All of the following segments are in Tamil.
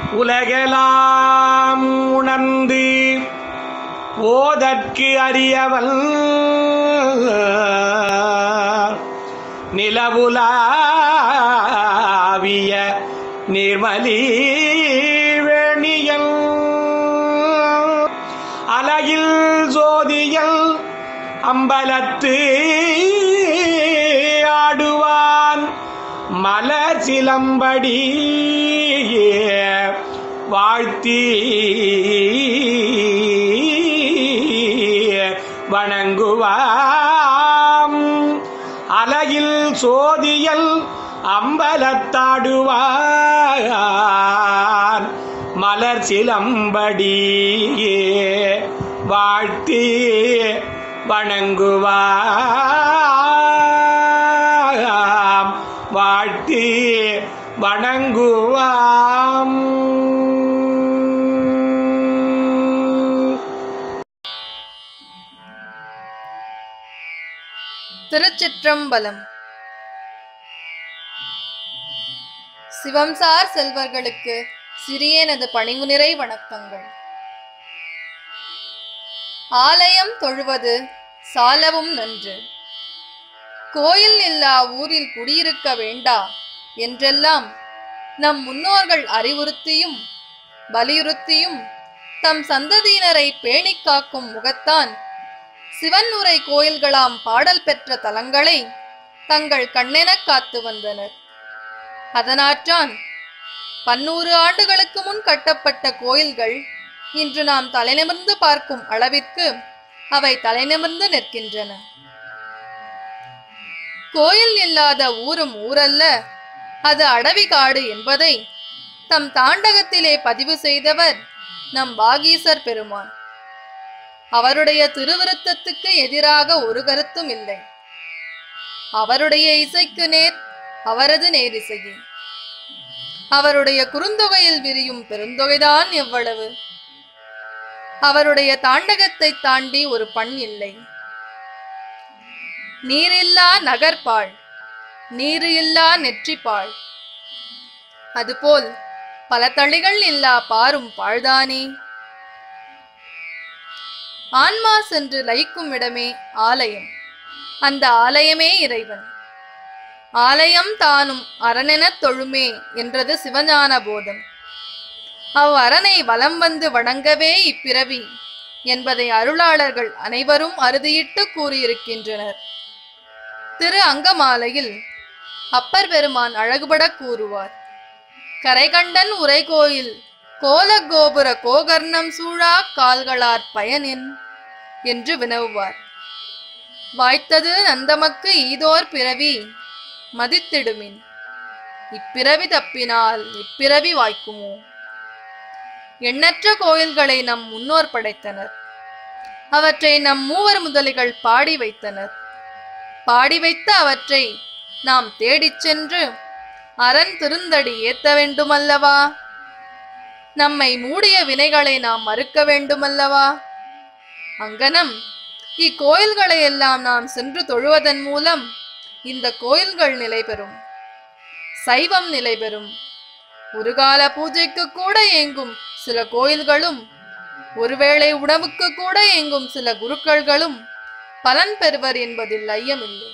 உலகெலாம் உணர்ந்து ஓதற்கு அறியவன் நிலவுலாவிய நிர்மலி வேணியல் அலகில் ஜோதியல் அம்பலத்து ஆடுவான் மலர் சிலம்படி வாழ்த்தி வணங்குவாம் அலகில் சோதியல் அம்பலத்தாடுவான் மலர் சிலம்படி வாழ்த்தி வணங்குவாம் வாழ்த்தி வணங்குவாம் திருச்சிற்றம்பலம் சிவம்சார் செல்வர்களுக்கு சிறியனது பணிவு நிறை வணக்கங்கள் ஆலயம் தொழுவது சாலவும் நன்று கோயில் இல்லா ஊரில் குடியிருக்க வேண்டா என்றெல்லாம் நம் முன்னோர்கள் அறிவுறுத்தியும் வலியுறுத்தியும் தம் சந்ததியினரை பேணிக் காக்கும் முகத்தான் சிவன் உரை கோயில்களாம் பாடல் பெற்ற தலங்களை தங்கள் கண்ணெனக் காத்து வந்தனர் அதனாற்றான் பன்னூறு ஆண்டுகளுக்கு முன் கட்டப்பட்ட கோயில்கள் இன்று நாம் தலைநிமிர்ந்து பார்க்கும் அளவிற்கு அவை தலைநிமிர்ந்து நிற்கின்றன கோயில் இல்லாத ஊரும் ஊரல்ல அது அடவி காடு என்பதை தம் தாண்டகத்திலே பதிவு செய்தவர் நம் வாகீசர் பெருமான் அவருடைய திருவிருத்தத்துக்கு எதிராக ஒரு கருத்தும் இல்லை அவருடைய இசைக்கு நேர் அவரது நேரிசையே அவருடைய குறுந்தொகையில் விரியும் பெருந்தொகைதான் எவ்வளவு அவருடைய தாண்டகத்தை தாண்டி ஒரு பண் இல்லை நீரில்லா நகர்பாள் நீரு இல்லா நெற்றிப்பாள் அதுபோல் பல தளிகள் இல்லா பாரும் பாழ்தானே ஆன்மா சென்று லயிக்கும் இடமே ஆலயம் அந்த ஆலயமே இறைவன் ஆலயம் தானும் அரணெனத் தொழுமே என்றது சிவஞான போதம் அவ் அரணை வலம் வந்து வணங்கவே இப்பிறவி என்பதை அருளாளர்கள் அனைவரும் அறுதியிட்டு கூறியிருக்கின்றனர் திரு அங்கமாலையில் அப்பர் பெருமான் அழகுபட கூறுவார் கரைகண்டன் உரைகோயில் கோல கோபுர கோகர்ணம் சூழா கால்களார் பயனின் என்று வினவுவார் வாய்த்தது நந்தமக்கு ஈதோர் பிறவி மதித்திடுமின் இப்பிறவி தப்பினால் இப்பிறவி வாய்க்குமோ எண்ணற்ற கோயில்களை நம் முன்னோர் படைத்தனர் அவற்றை நம் மூவர் முதலிகள் பாடி வைத்தனர் பாடி வைத்த அவற்றை நாம் தேடிச் சென்று அரண் திருந்தடி ஏத்த வேண்டுமல்லவா நம்மை மூடிய வினைகளை நாம் மறுக்க வேண்டுமல்லவா அங்கனம் இக்கோயில்களை எல்லாம் நாம் சென்று தொழுவதன் மூலம் இந்த கோயில்கள் நிலை பெறும் சைவம் நிலை பெறும் ஒரு கால பூஜைக்கு கூட இயங்கும் சில கோயில்களும் ஒருவேளை உணவுக்கு கூட இயங்கும் சில குருக்கள்களும் பலன் பெறுவர் என்பதில் ஐயமில்லை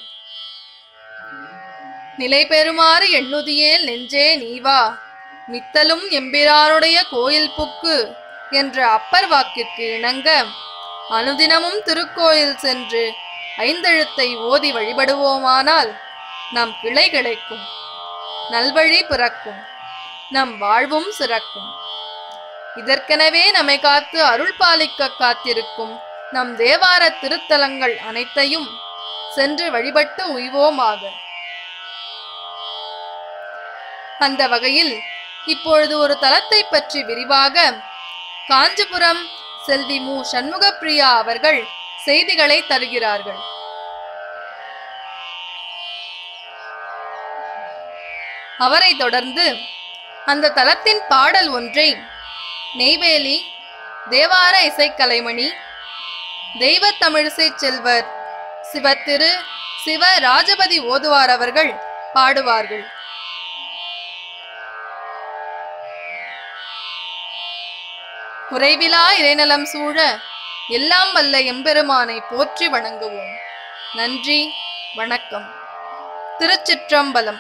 நிலை பெறுமாறு எண்ணுதியேல் நெஞ்சே நீவா மித்தலும் எம்பிரானுடைய கோயில் புக்கு என்ற அப்பர் வாக்கிற்கு இணங்க அனுதினமும் திருக்கோயில் சென்று ஐந்தெழுத்தை ஓதி வழிபடுவோமானால் நம் கிளை கிடைக்கும் நல்வழி பிறக்கும் நம் வாழ்வும் சிறக்கும் இதற்கெனவே நம்மை காத்து அருள் பாலிக்க காத்திருக்கும் நம் தேவார திருத்தலங்கள் அனைத்தையும் சென்று வழிபட்டு உய்வோமாக அந்த வகையில் இப்பொழுது ஒரு தலத்தை பற்றி விரிவாக காஞ்சிபுரம் செல்வி மு சண்முகப்பிரியா அவர்கள் செய்திகளை தருகிறார்கள் அவரை தொடர்ந்து அந்த தலத்தின் பாடல் ஒன்றை நெய்வேலி தேவார இசைக்கலைமணி தெய்வ தமிழிசை செல்வர் சிவத்திரு சிவ ராஜபதி ஓதுவார் அவர்கள் பாடுவார்கள் குறைவிலா இறைநலம் சூழ எல்லாம் வல்ல எம்பெருமானை போற்றி வணங்குவோம் நன்றி வணக்கம் திருச்சிற்றம்பலம்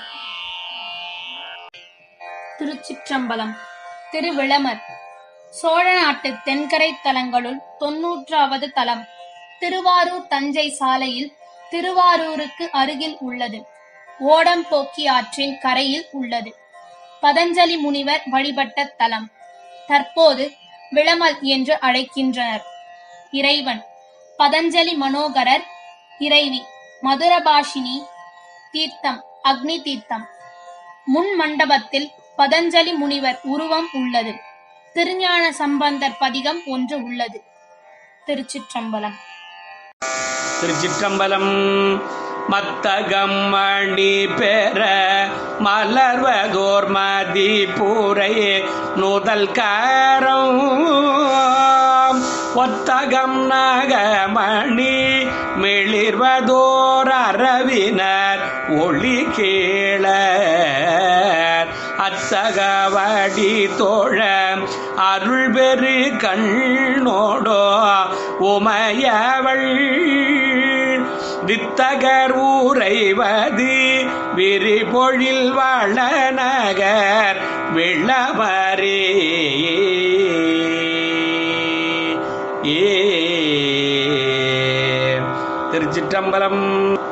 திருச்சிற்றம்பலம் திருவிளமர் சோழ நாட்டு தென்கரை தலங்களுள் தொன்னூற்றாவது தலம் திருவாரூர் தஞ்சை சாலையில் திருவாரூருக்கு அருகில் உள்ளது ஓடம்போக்கி ஆற்றின் கரையில் உள்ளது பதஞ்சலி முனிவர் வழிபட்ட தலம் தற்போது விளமல் என்று அழைக்கின்றனர் இறைவன் பதஞ்சலி மனோகரர் இறைவி மதுரபாஷினி தீர்த்தம் அக்னி தீர்த்தம் முன் மண்டபத்தில் பதஞ்சலி முனிவர் உருவம் உள்ளது திருஞான சம்பந்தர் பதிகம் ஒன்று உள்ளது திருச்சிற்றம்பலம் திருச்சிற்றம்பலம் மத்தகம் மணி பெற மலர்வதோர் மதிப்புரை நுதல் காரம் ஒத்தகம் நகமணி மிளிர்வதோர் அரவினர் ஒளி கேள அத்தகவடி தோழ அருள் பெரு கண்ணோடோ உமையவள் வித்தகர் ஊரைவது விரிபொழில் வளநகர் விளமரே ஏ திருச்சிற்றம்பலம்